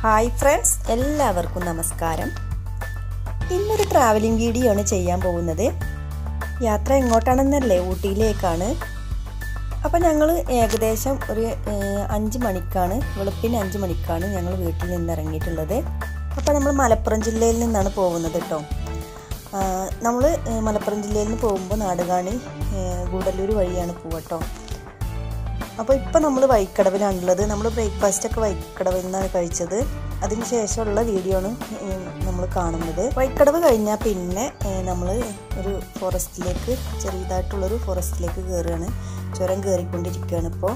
hi friends എല്ലാവർക്കും നമസ്കാരം ഇന്നൊരു ട്രാവലിംഗ് വീഡിയോ ആണ് ചെയ്യാൻ പോകുന്നത് യാത്ര എങ്ങോട്ടാണെന്നല്ലേ ഊട്ടിയിലേക്കാണ് അപ്പോൾ ഞങ്ങൾ ഏകദേശം ഒരു ഏഹ്, അഞ്ച് മണിക്കാണ് വെളുപ്പിന് അഞ്ച് മണിക്കാണ് ഞങ്ങൾ വീട്ടിൽ നിന്ന് ഇറങ്ങിയിട്ടുള്ളത് അപ്പോൾ നമ്മൾ മലപ്പുറം ജില്ലയിൽ നിന്നാണ് പോകുന്നത് കേട്ടോ നമ്മൾ മലപ്പുറം ജില്ലയിൽ നിന്ന് പോകുമ്പോൾ നാടുകാണി ഏഹ്, ഗൂഡല്ലൂർ വഴിയാണ് പോവട്ടോ അപ്പോൾ ഇപ്പോൾ നമ്മൾ വൈക്കടവിലാണുള്ളത് നമ്മൾ ബ്രേക്ക്ഫാസ്റ്റ് ഒക്കെ വൈക്കടവിൽ നിന്നാണ് കഴിച്ചത് അതിന് ശേഷമുള്ള വീഡിയോ ആണ് നമ്മൾ കാണുന്നത് വൈക്കടവ് കഴിഞ്ഞാൽ പിന്നെ നമ്മൾ ഒരു ഫോറസ്റ്റിലേക്ക് ചെറിയതായിട്ടുള്ളൊരു ഫോറസ്റ്റിലേക്ക് കയറുകയാണ് ചുരം കയറിക്കൊണ്ടിരിക്കുകയാണ് ഇപ്പോൾ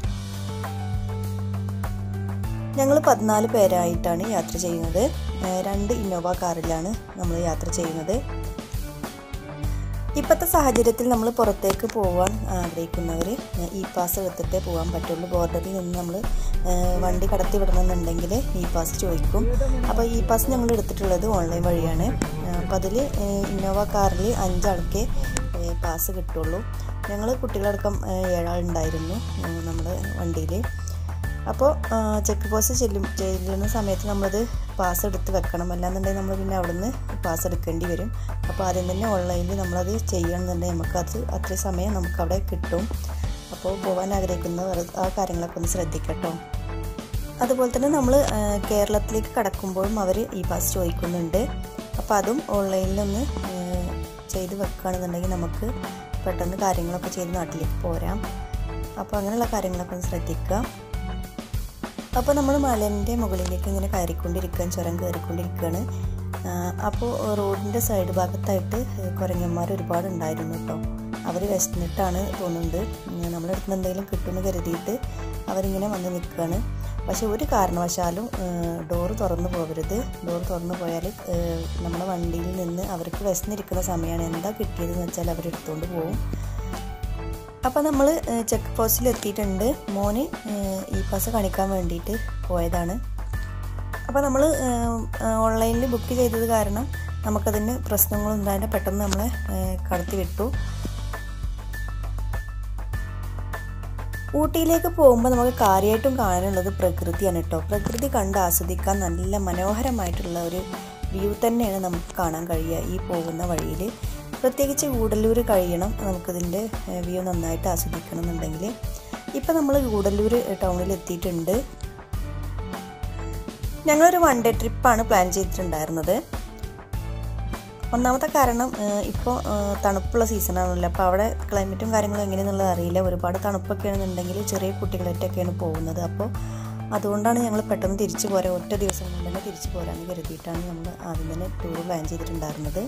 ഞങ്ങൾ പതിനാല് പേരായിട്ടാണ് യാത്ര ചെയ്യുന്നത് ഏഹ് രണ്ട് ഇന്നോവ കാറിലാണ് നമ്മൾ യാത്ര ചെയ്യുന്നത് ഇപ്പോഴത്തെ സാഹചര്യത്തിൽ നമ്മൾ പുറത്തേക്ക് പോകാൻ ആഗ്രഹിക്കുന്നവർ ഇ പാസ് എടുത്തിട്ടേ പോകാൻ പറ്റുള്ളൂ ബോർഡറിൽ നിന്ന് നമ്മൾ വണ്ടി കടത്തി വിടണമെന്നുണ്ടെങ്കിൽ ഇ പാസ് ചോദിക്കും അപ്പോൾ ഇ പാസ് ഞങ്ങൾ എടുത്തിട്ടുള്ളത് ഓൺലൈൻ വഴിയാണ് അപ്പോൾ അതിൽ ഇന്നോവ കാറിൽ അഞ്ചാൾക്കേ പാസ് കിട്ടുള്ളൂ ഞങ്ങൾ കുട്ടികളടക്കം ഏഴാളുണ്ടായിരുന്നു നമ്മുടെ വണ്ടിയിൽ അപ്പോൾ ചെക്ക് പോസ്റ്റ് ചെല്ലും ചെല്ലുന്ന സമയത്ത് നമ്മളത് പാസ് എടുത്ത് വെക്കണം അല്ലാന്നുണ്ടെങ്കിൽ നമ്മൾ പിന്നെ അവിടുന്ന് പാസ് എടുക്കേണ്ടി വരും അപ്പോൾ ആദ്യം തന്നെ ഓൺലൈനിൽ നമ്മളത് ചെയ്യണമെന്നുണ്ടെങ്കിൽ നമുക്കത് അത്രയും സമയം നമുക്ക് അവിടെ കിട്ടും അപ്പോൾ പോകാൻ ആഗ്രഹിക്കുന്നവർ ആ കാര്യങ്ങളൊക്കെ ഒന്ന് ശ്രദ്ധിക്കട്ടോ അതുപോലെ തന്നെ നമ്മൾ കേരളത്തിലേക്ക് കടക്കുമ്പോഴും അവർ ഈ പാസ് ചോദിക്കുന്നുണ്ട് അപ്പോൾ അതും ഓൺലൈനിലൊന്ന് ചെയ്ത് വെക്കുകയാണെന്നുണ്ടെങ്കിൽ നമുക്ക് പെട്ടെന്ന് കാര്യങ്ങളൊക്കെ ചെയ്ത് നാട്ടിലേക്ക് പോരാം അപ്പോൾ അങ്ങനെയുള്ള കാര്യങ്ങളൊക്കെ ഒന്ന് ശ്രദ്ധിക്കുക അപ്പോൾ നമ്മൾ മലേൻ്റെ മുകളിലേക്ക് ഇങ്ങനെ കയറിക്കൊണ്ടിരിക്കുകയാണ് ചുരം കയറിക്കൊണ്ടിരിക്കുകയാണ് അപ്പോൾ റോഡിൻ്റെ സൈഡ് ഭാഗത്തായിട്ട് കുരങ്ങന്മാർ ഒരുപാട് ഉണ്ടായിരുന്നു കേട്ടോ അവർ വിശന്നിട്ടാണ് തോന്നുന്നുണ്ട് നമ്മുടെ അടുത്ത് നിന്ന് എന്തെങ്കിലും കിട്ടുമെന്ന് കരുതിയിട്ട് അവരിങ്ങനെ വന്ന് നിൽക്കുകയാണ് പക്ഷെ ഒരു കാരണവശാലും ഡോറ് തുറന്നു പോകരുത് ഡോറ് തുറന്നു പോയാൽ നമ്മുടെ വണ്ടിയിൽ നിന്ന് അവർക്ക് വിശന്നിരിക്കുന്ന സമയമാണ് എന്താ കിട്ടിയതെന്ന് വെച്ചാൽ അവരെടുത്തുകൊണ്ട് പോകും അപ്പോൾ നമ്മൾ ചെക്ക് പോസ്റ്റിൽ എത്തിയിട്ടുണ്ട് മോന് ഈ പാസ് കാണിക്കാൻ വേണ്ടിയിട്ട് പോയതാണ് അപ്പോൾ നമ്മൾ ഓൺലൈനിൽ ബുക്ക് ചെയ്തത് കാരണം നമുക്കതിന് പ്രശ്നങ്ങളൊന്നും ഉണ്ടായിട്ട് പെട്ടെന്ന് നമ്മളെ കടത്തി വിട്ടു ഊട്ടിയിലേക്ക് പോകുമ്പോൾ നമുക്ക് കാര്യമായിട്ടും കാണാനുള്ളത് പ്രകൃതിയാണ് കേട്ടോ പ്രകൃതി കണ്ട് ആസ്വദിക്കാൻ നല്ല മനോഹരമായിട്ടുള്ള ഒരു വ്യൂ തന്നെയാണ് നമുക്ക് കാണാൻ കഴിയുക ഈ പോകുന്ന വഴിയിൽ പ്രത്യേകിച്ച് ഗൂഡല്ലൂർ കഴിയണം നമുക്കിതിൻ്റെ വ്യൂ നന്നായിട്ട് ആസ്വദിക്കണം എന്നുണ്ടെങ്കിൽ ഇപ്പം നമ്മൾ ഗൂഡല്ലൂർ ടൗണിൽ എത്തിയിട്ടുണ്ട് ഞങ്ങളൊരു വൺ ഡേ ട്രിപ്പാണ് പ്ലാൻ ചെയ്തിട്ടുണ്ടായിരുന്നത് ഒന്നാമത്തെ കാരണം ഇപ്പോൾ തണുപ്പുള്ള സീസണാണല്ലോ അപ്പോൾ അവിടെ ക്ലൈമറ്റും കാര്യങ്ങളും എങ്ങനെയെന്നുള്ളത് അറിയില്ല ഒരുപാട് തണുപ്പൊക്കെ ആണെന്നുണ്ടെങ്കിൽ ചെറിയ കുട്ടികളായിട്ടൊക്കെയാണ് പോകുന്നത് അപ്പോൾ അതുകൊണ്ടാണ് ഞങ്ങൾ പെട്ടെന്ന് തിരിച്ചു പോരാ ഒറ്റ ദിവസം കൊണ്ട് തന്നെ തിരിച്ചു പോരാന്ന് കരുതിയിട്ടാണ് നമ്മൾ ആദ്യം തന്നെ ടൂർ പ്ലാൻ ചെയ്തിട്ടുണ്ടായിരുന്നത്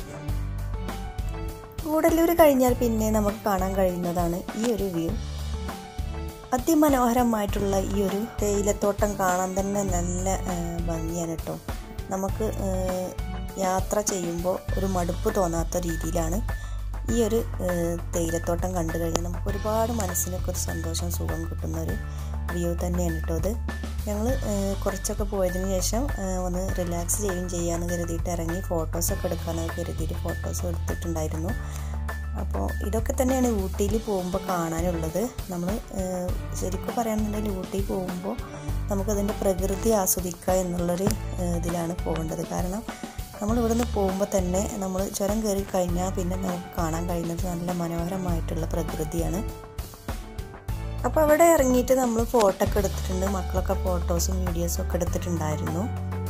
കൂടല്ലൂർ കഴിഞ്ഞാൽ പിന്നെ നമുക്ക് കാണാൻ കഴിയുന്നതാണ് ഈ ഒരു വ്യൂ അതിമനോഹരമായിട്ടുള്ള ഈ ഒരു തേയിലത്തോട്ടം കാണാൻ തന്നെ നല്ല ഭംഗിയാണ് കേട്ടോ നമുക്ക് യാത്ര ചെയ്യുമ്പോൾ ഒരു മടുപ്പ് തോന്നാത്ത രീതിയിലാണ് ഈ ഒരു തേയിലത്തോട്ടം കണ്ടു കഴിഞ്ഞാൽ നമുക്ക് ഒരുപാട് മനസ്സിനൊക്കെ ഒരു സന്തോഷം സുഖം കിട്ടുന്ന ഒരു വ്യൂ തന്നെയാണ് കേട്ടോ അത് ഞങ്ങൾ കുറച്ചൊക്കെ പോയതിന് ശേഷം ഒന്ന് റിലാക്സ് ചെയ്യുകയും ചെയ്യാമെന്ന് കരുതിയിട്ട് ഇറങ്ങി ഫോട്ടോസൊക്കെ എടുക്കാമെന്ന് കരുതിയിട്ട് ഫോട്ടോസ് എടുത്തിട്ടുണ്ടായിരുന്നു അപ്പോൾ ഇതൊക്കെ തന്നെയാണ് ഊട്ടിയിൽ പോകുമ്പോൾ കാണാനുള്ളത് നമ്മൾ ശരിക്കും പറയുകയാണെന്നുണ്ടെങ്കിൽ ഊട്ടി പോകുമ്പോൾ നമുക്കതിൻ്റെ പ്രകൃതി ആസ്വദിക്കുക എന്നുള്ളൊരു ഇതിലാണ് പോകേണ്ടത് കാരണം നമ്മൾ ഇവിടുന്ന് പോകുമ്പോൾ തന്നെ നമ്മൾ ചുരം കയറി കഴിഞ്ഞാൽ പിന്നെ നമുക്ക് കാണാൻ കഴിയുന്നത് നല്ല മനോഹരമായിട്ടുള്ള പ്രകൃതിയാണ് അപ്പോൾ അവിടെ ഇറങ്ങിയിട്ട് നമ്മൾ ഫോട്ടോ ഒക്കെ എടുത്തിട്ടുണ്ട് മക്കളൊക്കെ ഫോട്ടോസും വീഡിയോസും ഒക്കെ എടുത്തിട്ടുണ്ടായിരുന്നു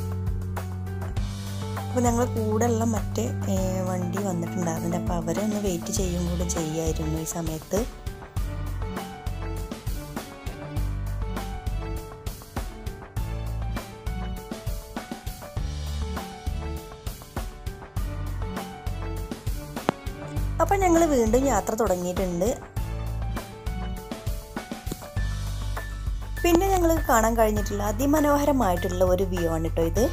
അപ്പോൾ ഞങ്ങൾ കൂടെയുള്ള മറ്റേ വണ്ടി വന്നിട്ടുണ്ടായിരുന്നില്ല അപ്പോൾ അവരെ ഒന്ന് വെയിറ്റ് ചെയ്യും കൂടെ ചെയ്യായിരുന്നു ഈ സമയത്ത് അപ്പം ഞങ്ങൾ വീണ്ടും യാത്ര തുടങ്ങിയിട്ടുണ്ട് പിന്നെ ഞങ്ങൾ കാണാൻ കഴിഞ്ഞിട്ടുള്ള അതിമനോഹരമായിട്ടുള്ള ഒരു വ്യൂ ആണ് കേട്ടോ ഇത്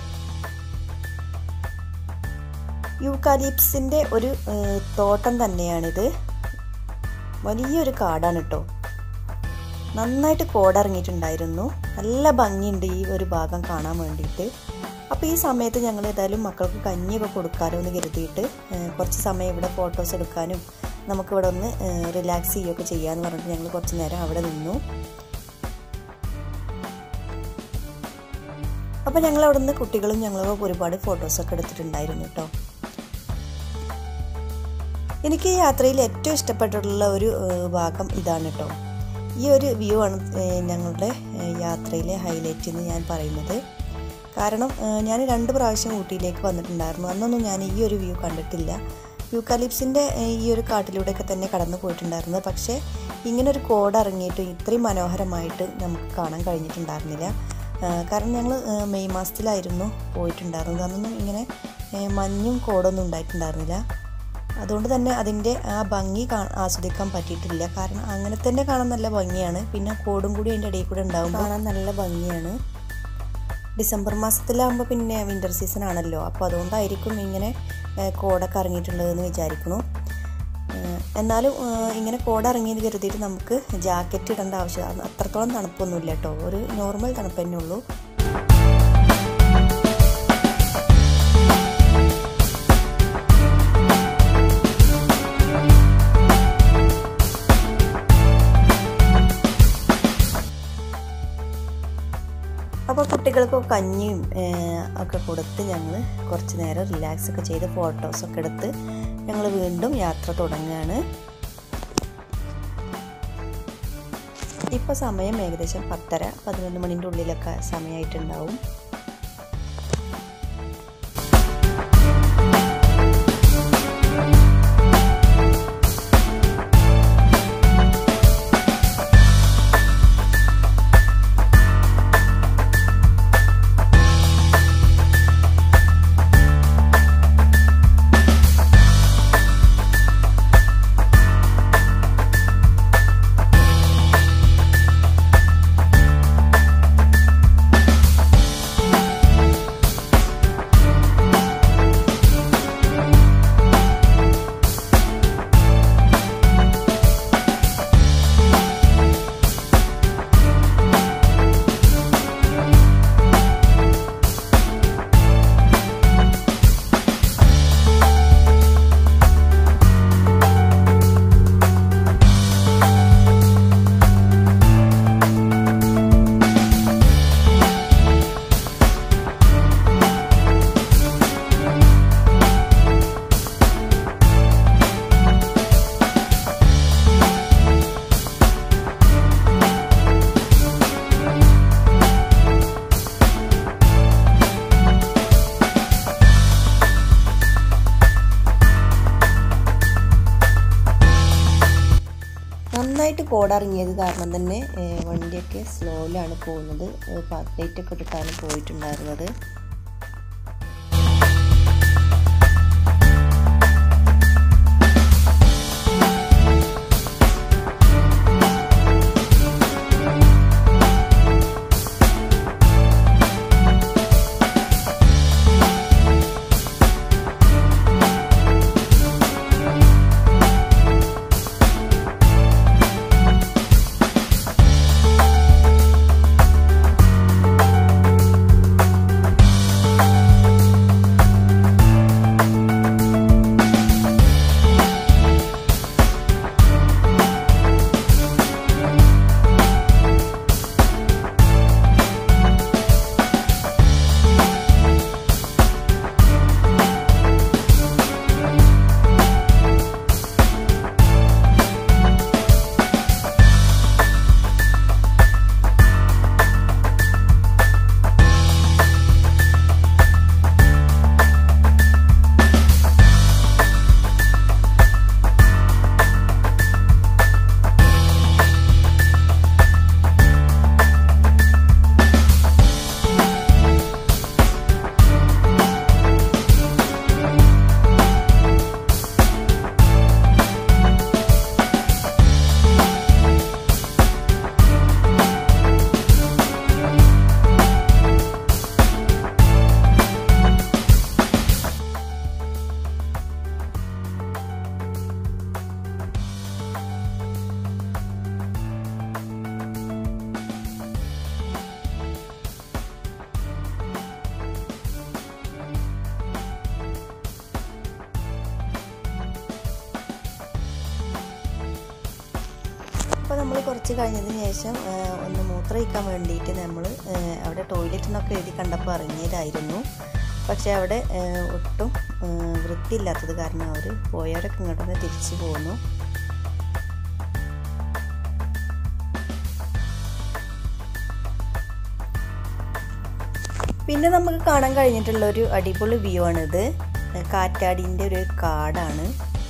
യൂക്കാലിപ്സിൻ്റെ ഒരു തോട്ടം തന്നെയാണിത് വലിയൊരു കാടാണ് കേട്ടോ നന്നായിട്ട് കോടിറങ്ങിയിട്ടുണ്ടായിരുന്നു നല്ല ഭംഗിയുണ്ട് ഈ ഒരു ഭാഗം കാണാൻ വേണ്ടിയിട്ട് അപ്പോൾ ഈ സമയത്ത് ഞങ്ങൾ ഏതായാലും മക്കൾക്ക് കഞ്ഞിയൊക്കെ കൊടുക്കാലോ എന്ന് കരുതിയിട്ട് കുറച്ച് സമയം ഇവിടെ ഫോട്ടോസ് എടുക്കാനും നമുക്കിവിടെ ഒന്ന് റിലാക്സ് ചെയ്യുകയൊക്കെ ചെയ്യാമെന്ന് പറഞ്ഞിട്ട് ഞങ്ങൾ കുറച്ച് നേരം അവിടെ നിന്നു അപ്പോൾ ഞങ്ങൾ അവിടെ നിന്ന് കുട്ടികളും ഞങ്ങളും ഒരുപാട് ഫോട്ടോസൊക്കെ എടുത്തിട്ടുണ്ടായിരുന്നു കേട്ടോ എനിക്ക് ഈ യാത്രയിൽ ഏറ്റവും ഇഷ്ടപ്പെട്ടിട്ടുള്ള ഒരു ഭാഗം ഇതാണ് കേട്ടോ ഈ ഒരു വ്യൂ ആണ് ഞങ്ങളുടെ യാത്രയിലെ ഹൈലൈറ്റ് എന്ന് ഞാൻ പറയുന്നത് കാരണം ഞാൻ രണ്ട് പ്രാവശ്യം ഊട്ടിയിലേക്ക് വന്നിട്ടുണ്ടായിരുന്നു അന്നൊന്നും ഞാൻ ഈ ഒരു വ്യൂ കണ്ടിട്ടില്ല യൂക്കാലിപ്സിൻ്റെ ഈ ഒരു കാട്ടിലൂടെയൊക്കെ തന്നെ കടന്നു പോയിട്ടുണ്ടായിരുന്നത് പക്ഷേ ഇങ്ങനെ ഒരു കോഡ് ഇറങ്ങിയിട്ട് ഇത്രയും മനോഹരമായിട്ട് നമുക്ക് കാണാൻ കഴിഞ്ഞിട്ടുണ്ടായിരുന്നില്ല കാരണം ഞങ്ങൾ മെയ് മാസത്തിലായിരുന്നു പോയിട്ടുണ്ടായിരുന്നത് അന്നൊന്നും ഇങ്ങനെ മഞ്ഞും കോടൊന്നും ഉണ്ടായിട്ടുണ്ടായിരുന്നില്ല അതുകൊണ്ട് തന്നെ അതിൻ്റെ ആ ഭംഗി ആസ്വദിക്കാൻ പറ്റിയിട്ടില്ല കാരണം അങ്ങനെ തന്നെ കാണാൻ നല്ല ഭംഗിയാണ് പിന്നെ കോടും കൂടി അതിൻ്റെ ഇടയിൽ കൂടെ ഉണ്ടാവും കാണാൻ നല്ല ഭംഗിയാണ് ഡിസംബർ മാസത്തിലാകുമ്പോൾ പിന്നെ വിൻ്റർ സീസൺ ആണല്ലോ അപ്പോൾ അതുകൊണ്ടായിരിക്കും ഇങ്ങനെ കോടൊക്കെ ഇറങ്ങിയിട്ടുള്ളതെന്ന് വിചാരിക്കുന്നു എന്നാലും ഇങ്ങനെ കോട ഇറങ്ങിയെന്ന് കരുതിയിട്ട് നമുക്ക് ജാക്കറ്റ് ഇടേണ്ട ആവശ്യം അത്രത്തോളം തണുപ്പൊന്നുമില്ല കേട്ടോ ഒരു നോർമൽ തണുപ്പ് തന്നെ ഉള്ളൂ അപ്പോൾ കുട്ടികൾക്ക് കഞ്ഞിയും ഒക്കെ കൊടുത്ത് ഞങ്ങൾ കുറച്ച് നേരം റിലാക്സ് ഒക്കെ ചെയ്ത് ഫോട്ടോസൊക്കെ എടുത്ത് ഞങ്ങൾ വീണ്ടും യാത്ര തുടങ്ങുകയാണ് ഇപ്പോൾ സമയം ഏകദേശം പത്തര പതിനൊന്ന് മണിൻ്റെ ഉള്ളിലൊക്കെ സമയമായിട്ടുണ്ടാവും നന്നായിട്ട് കോടിറങ്ങിയത് കാരണം തന്നെ വണ്ടിയൊക്കെ സ്ലോയിലാണ് പോകുന്നത് പാർക്ക് ലൈറ്റ് ഒക്കെ ഇട്ടിട്ടാണ് പോയിട്ടുണ്ടായിരുന്നത് നമ്മൾ കുറച്ച് കഴിഞ്ഞതിന് ശേഷം ആ, ഒന്ന് മൂത്രമൊഴിക്കാൻ വേണ്ടിയിട്ട് നമ്മൾ അവിടെ ടോയ്ലറ്റിനൊക്കെ എഴുതി കണ്ടപ്പോൾ ഇറങ്ങിയതായിരുന്നു പക്ഷേ അവിടെ ആ, ഒട്ടും ആ, വൃത്തിയില്ലാത്തത് കാരണം അവർ പോയവരൊക്കെ ഇങ്ങോട്ടൊന്ന് തിരിച്ചു പോന്നു പിന്നെ നമുക്ക് കാണാൻ കഴിഞ്ഞിട്ടുള്ള ഒരു അടിപൊളി വ്യൂ ആണിത് കാറ്റാടിൻ്റെ ഒരു കാടാണ്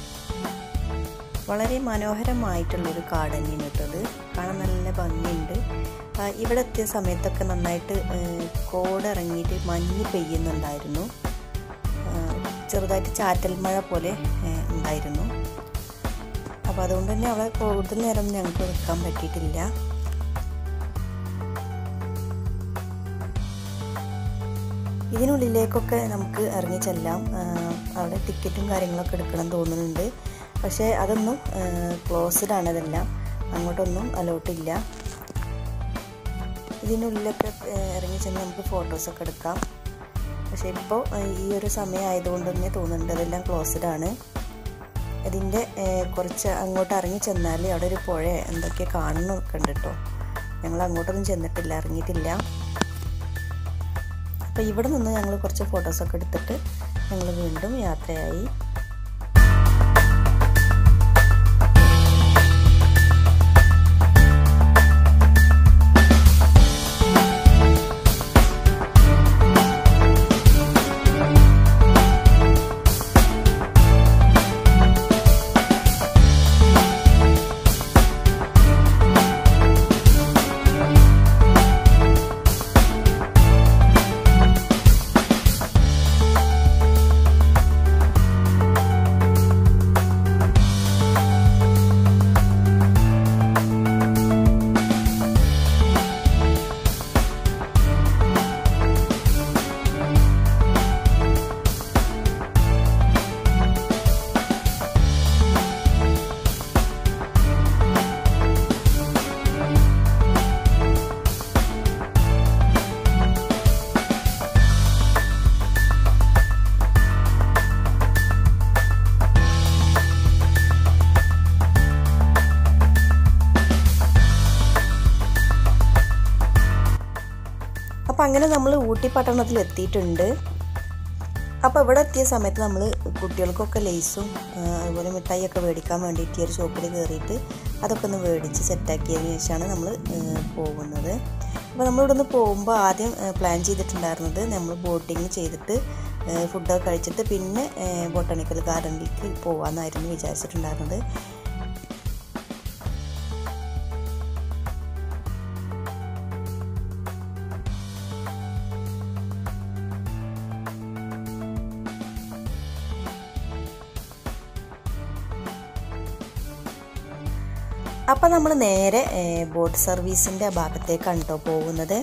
വളരെ മനോഹരമായിട്ടുള്ളൊരു കാട് തന്നെയാണ് കേട്ടത് കാണാൻ നല്ല ഭംഗിയുണ്ട് ആ, ഇവിടെ എത്തിയ സമയത്തൊക്കെ നന്നായിട്ട് കോട് ഇറങ്ങിയിട്ട് മഞ്ഞ് പെയ്യുന്നുണ്ടായിരുന്നു ആ, ചെറുതായിട്ട് ചാറ്റൽ മഴ പോലെ ഏ, ഉണ്ടായിരുന്നു അപ്പോൾ അതുകൊണ്ട് തന്നെ അവിടെ കൂടുതൽ നേരം ഞങ്ങൾക്ക് നിൽക്കാൻ പറ്റിയിട്ടില്ല ഇതിനുള്ളിലേക്കൊക്കെ നമുക്ക് ഇറങ്ങി ചെല്ലാം ആ, അവിടെ ടിക്കറ്റും കാര്യങ്ങളൊക്കെ എടുക്കണം തോന്നുന്നുണ്ട് പക്ഷേ അതൊന്നും ക്ലോസ്ഡ് ആണ് ഇതെല്ലാം അങ്ങോട്ടൊന്നും അലോട്ടില്ല ഇതിനുള്ളിലൊക്കെ ആ, ഇറങ്ങി ചെന്ന് നമുക്ക് ഫോട്ടോസൊക്കെ എടുക്കാം പക്ഷേ ഇപ്പോൾ ഈ ഒരു സമയം ആയതുകൊണ്ട് തന്നെ തോന്നുന്നുണ്ട് അതെല്ലാം ക്ലോസ്ഡ് ആണ് ഇതിൻ്റെ കുറച്ച് അങ്ങോട്ട് ഇറങ്ങി ചെന്നാൽ അവിടെ ഒരു പുഴ എന്തൊക്കെ കാണുന്നൊക്കെ ഉണ്ട് കേട്ടോ ഞങ്ങൾ അങ്ങോട്ടൊന്നും ചെന്നിട്ടില്ല ഇറങ്ങിയിട്ടില്ല അപ്പോൾ ഇവിടെ നിന്ന് ഞങ്ങൾ കുറച്ച് ഫോട്ടോസൊക്കെ എടുത്തിട്ട് ഞങ്ങൾ വീണ്ടും യാത്രയായി അപ്പം അങ്ങനെ നമ്മൾ ഊട്ടി പട്ടണത്തിൽ എത്തിയിട്ടുണ്ട് അപ്പോൾ ഇവിടെ എത്തിയ സമയത്ത് നമ്മൾ കുട്ടികൾക്കൊക്കെ ലേസും ആ, അതുപോലെ മിഠായിയൊക്കെ മേടിക്കാൻ വേണ്ടിയിട്ട് ഈ ഒരു ഷോപ്പിൽ കയറിയിട്ട് അതൊക്കെ ഒന്ന് മേടിച്ച് സെറ്റാക്കിയതിന് ശേഷമാണ് നമ്മൾ പോകുന്നത് അപ്പോൾ നമ്മളിവിടെ നിന്ന് പോകുമ്പോൾ ആദ്യം പ്ലാൻ ചെയ്തിട്ടുണ്ടായിരുന്നത് നമ്മൾ ബോട്ടിങ് ചെയ്തിട്ട് ഫുഡൊക്കെ കഴിച്ചിട്ട് പിന്നെ ബൊട്ടാണിക്കൽ ഗാർഡനിലേക്ക് പോകാമെന്നായിരുന്നു വിചാരിച്ചിട്ടുണ്ടായിരുന്നത് അപ്പം നമ്മൾ നേരെ ബോട്ട് സർവീസിൻ്റെ ഭാഗത്തേക്കാണ് കേട്ടോ പോകുന്നത്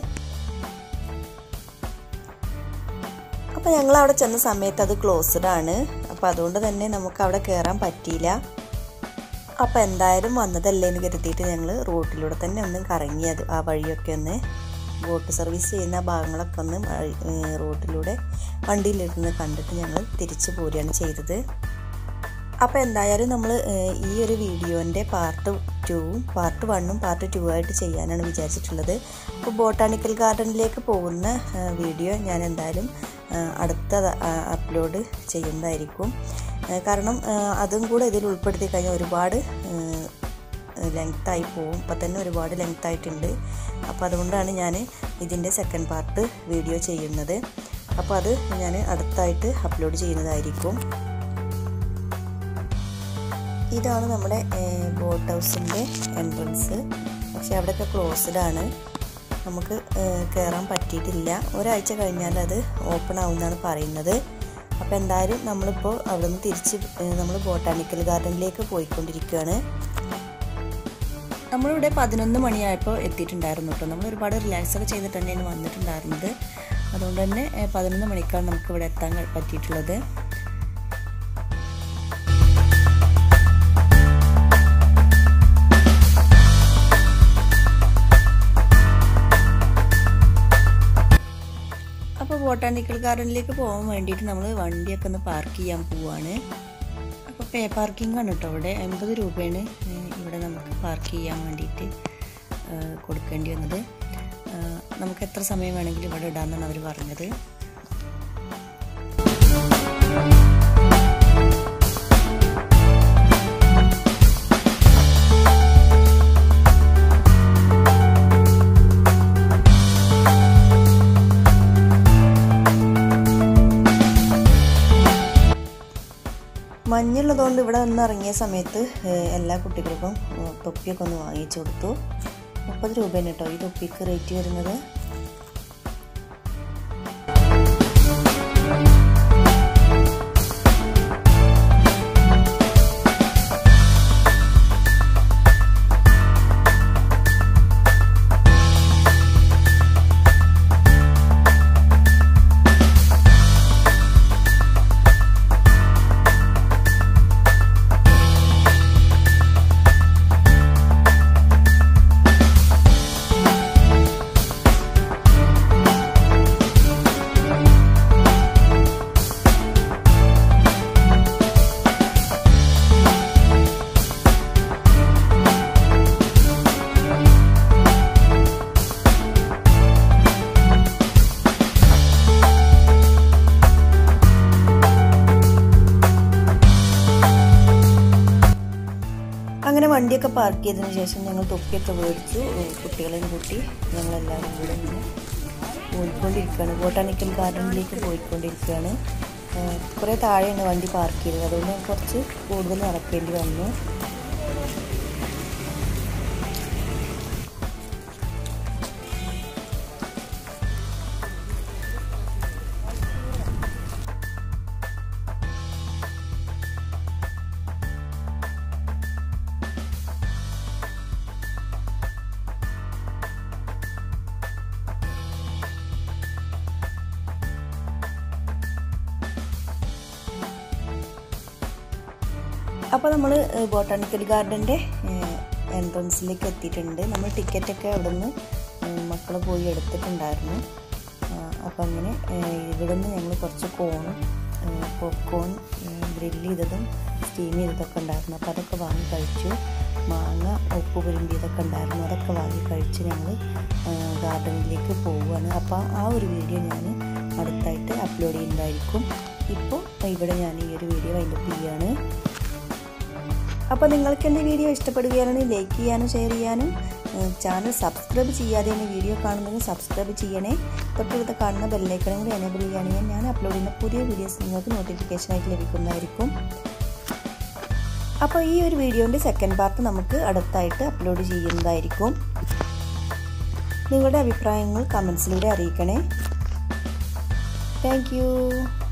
അപ്പോൾ ഞങ്ങൾ അവിടെ ചെന്ന സമയത്ത് അത് ക്ലോസ്ഡ് ആണ് അപ്പോൾ അതുകൊണ്ട് തന്നെ നമുക്ക് അവിടെ കയറാൻ പറ്റിയില്ല അപ്പോൾ എന്തായാലും വന്നതല്ലേ എന്ന് കരുതിയിട്ട് ഞങ്ങൾ റോട്ടിലൂടെ തന്നെ ഒന്ന് കറങ്ങിയത് ആ വഴിയൊക്കെ ഒന്ന് ബോട്ട് സർവീസ് ചെയ്യുന്ന ഭാഗങ്ങളൊക്കെ ഒന്ന് വഴി- ഏ, റോട്ടിലൂടെ വണ്ടിയിലിരുന്ന് കണ്ടിട്ട് ഞങ്ങൾ തിരിച്ചു പോരുകയാണ് ചെയ്തത് അപ്പോൾ എന്തായാലും നമ്മൾ ഈ ഒരു വീഡിയോൻ്റെ പാർട്ട് ടൂവും പാർട്ട് വണ്ണും പാർട്ട് ടു ആയിട്ട് ചെയ്യാനാണ് വിചാരിച്ചിട്ടുള്ളത് അപ്പോൾ ബോട്ടാണിക്കൽ ഗാർഡനിലേക്ക് പോകുന്ന ആ, വീഡിയോ ഞാൻ എന്തായാലും ആ, അടുത്ത അപ്ലോഡ് ചെയ്യുന്നതായിരിക്കും ആ, കാരണം ആ, അതും കൂടെ ഇതിൽ ഉൾപ്പെടുത്തി കഴിഞ്ഞാൽ ഒരുപാട് ലെങ്ത്തായി പോവും ഇപ്പം തന്നെ ഒരുപാട് ലെങ്ത് ആയിട്ടുണ്ട് അപ്പോൾ അതുകൊണ്ടാണ് ഞാൻ ഇതിൻ്റെ സെക്കൻഡ് പാർട്ട് വീഡിയോ ചെയ്യുന്നത് അപ്പോൾ അത് ഞാൻ അടുത്തായിട്ട് അപ്ലോഡ് ചെയ്യുന്നതായിരിക്കും ഇതാണ് നമ്മുടെ ബോട്ട് ഹൗസിൻ്റെ എൻട്രൻസ് പക്ഷേ അവിടെയൊക്കെ ക്ലോസ്ഡ് ആണ് നമുക്ക് കയറാൻ പറ്റിയിട്ടില്ല ഒരാഴ്ച കഴിഞ്ഞാൽ അത് ഓപ്പൺ ആവുമെന്നാണ് പറയുന്നത് അപ്പോൾ എന്തായാലും നമ്മളിപ്പോൾ അവിടെ നിന്ന് തിരിച്ച് നമ്മൾ ബോട്ടാണിക്കൽ ഗാർഡനിലേക്ക് പോയിക്കൊണ്ടിരിക്കുകയാണ് നമ്മളിവിടെ പതിനൊന്ന് മണിയായപ്പോൾ എത്തിയിട്ടുണ്ടായിരുന്നു കേട്ടോ നമ്മൾ ഒരുപാട് റിലാക്സ് ഒക്കെ ചെയ്തിട്ട് തന്നെയാണ് വന്നിട്ടുണ്ടായിരുന്നത് അതുകൊണ്ട് തന്നെ ഏഹ്, പതിനൊന്ന് മണിക്കാണ് നമുക്ക് ഇവിടെ എത്താൻ പറ്റിയിട്ടുള്ളത് അപ്പോൾ ബോട്ടാണിക്കൽ ഗാർഡനിലേക്ക് പോകാൻ വേണ്ടിയിട്ട് നമ്മൾ വണ്ടിയൊക്കെ ഒന്ന് പാർക്ക് ചെയ്യാൻ പോവാണ് അപ്പോൾ പേ പാർക്കിംഗ് ആണ് കേട്ടോ ഇവിടെ എൺപത് രൂപയാണ് ഏഹ് ഇവിടെ നമുക്ക് പാർക്ക് ചെയ്യാൻ വേണ്ടിയിട്ട് കൊടുക്കേണ്ടി വന്നത് നമുക്ക് എത്ര സമയം വേണമെങ്കിലും ഇവിടെ ഇടാമെന്നാണ് അവർ പറഞ്ഞത് മഞ്ഞുള്ളതുകൊണ്ട് ഇവിടെ നിന്ന് ഇറങ്ങിയ സമയത്ത് എല്ലാ കുട്ടികൾക്കും തൊപ്പിയൊക്കെ ഒന്ന് വാങ്ങിച്ചു കൊടുത്തു മുപ്പത് രൂപയാണ് കേട്ടോ ഈ തൊപ്പിക്ക് റേറ്റ് വരുന്നത് അങ്ങനെ വണ്ടിയൊക്കെ പാർക്ക് ചെയ്തതിന് ശേഷം ഞങ്ങൾ തൊപ്പിയൊക്കെ മേടിച്ചു കുട്ടികളെയും കൂട്ടി ഞങ്ങളെല്ലാവരും കൂടെ ഇങ്ങനെ പോയിക്കൊണ്ടിരിക്കുകയാണ് ബോട്ടാണിക്കൽ ഗാർഡനിലേക്ക് പോയിക്കൊണ്ടിരിക്കുകയാണ് കുറേ താഴെയാണ് വണ്ടി പാർക്ക് ചെയ്തത് അതുകൊണ്ട് കുറച്ച് കൂടുതൽ നടക്കേണ്ടി വന്നു അപ്പോൾ നമ്മൾ ബോട്ടാണിക്കൽ ഗാർഡൻ്റെ എൻട്രൻസിലേക്ക് എത്തിയിട്ടുണ്ട് നമ്മൾ ടിക്കറ്റൊക്കെ അവിടെ നിന്ന് മക്കൾ പോയി എടുത്തിട്ടുണ്ടായിരുന്നു അപ്പോൾ അങ്ങനെ ഇവിടെ നിന്ന് ഞങ്ങൾ കുറച്ച് കോണും പോപ്കോൺ ഗ്രില്ല് ചെയ്തതും സ്റ്റീം ചെയ്തതൊക്കെ ഉണ്ടായിരുന്നു അപ്പോൾ അതൊക്കെ വാങ്ങി കഴിച്ചു മാങ്ങ ഉപ്പ് പുരുമ്പിയതൊക്കെ ഉണ്ടായിരുന്നു അതൊക്കെ വാങ്ങി കഴിച്ച് ഞങ്ങൾ ഗാർഡനിലേക്ക് പോവുകയാണ് അപ്പോൾ ആ ഒരു വീഡിയോ ഞാൻ അടുത്തായിട്ട് അപ്ലോഡ് ചെയ്യുന്നതായിരിക്കും ഇപ്പോൾ ഇവിടെ ഞാൻ ഈ ഒരു വീഡിയോ വൈൻഡപ്പ് ചെയ്യുകയാണ് അപ്പോൾ നിങ്ങൾക്ക് എൻ്റെ വീഡിയോ ഇഷ്ടപ്പെടുകയാണെങ്കിൽ ലൈക്ക് ചെയ്യാനും ഷെയർ ചെയ്യാനും ചാനൽ സബ്സ്ക്രൈബ് ചെയ്യാതെയാണ് വീഡിയോ കാണുന്നെങ്കിൽ സബ്സ്ക്രൈബ് ചെയ്യണേ തൊട്ടടുത്ത് കാണുന്ന ബെല്ലൈക്കണും കൂടി എനേബിൾ ചെയ്യുകയാണെങ്കിൽ ഞാൻ അപ്ലോഡ് ചെയ്യുന്ന പുതിയ വീഡിയോസ് നിങ്ങൾക്ക് നോട്ടിഫിക്കേഷനായിട്ട് ലഭിക്കുന്നതായിരിക്കും അപ്പോൾ ഈ ഒരു വീഡിയോൻ്റെ സെക്കൻഡ് പാർട്ട് നമുക്ക് അടുത്തായിട്ട് അപ്ലോഡ് ചെയ്യുന്നതായിരിക്കും നിങ്ങളുടെ അഭിപ്രായങ്ങൾ കമൻസിലൂടെ അറിയിക്കണേ താങ്ക്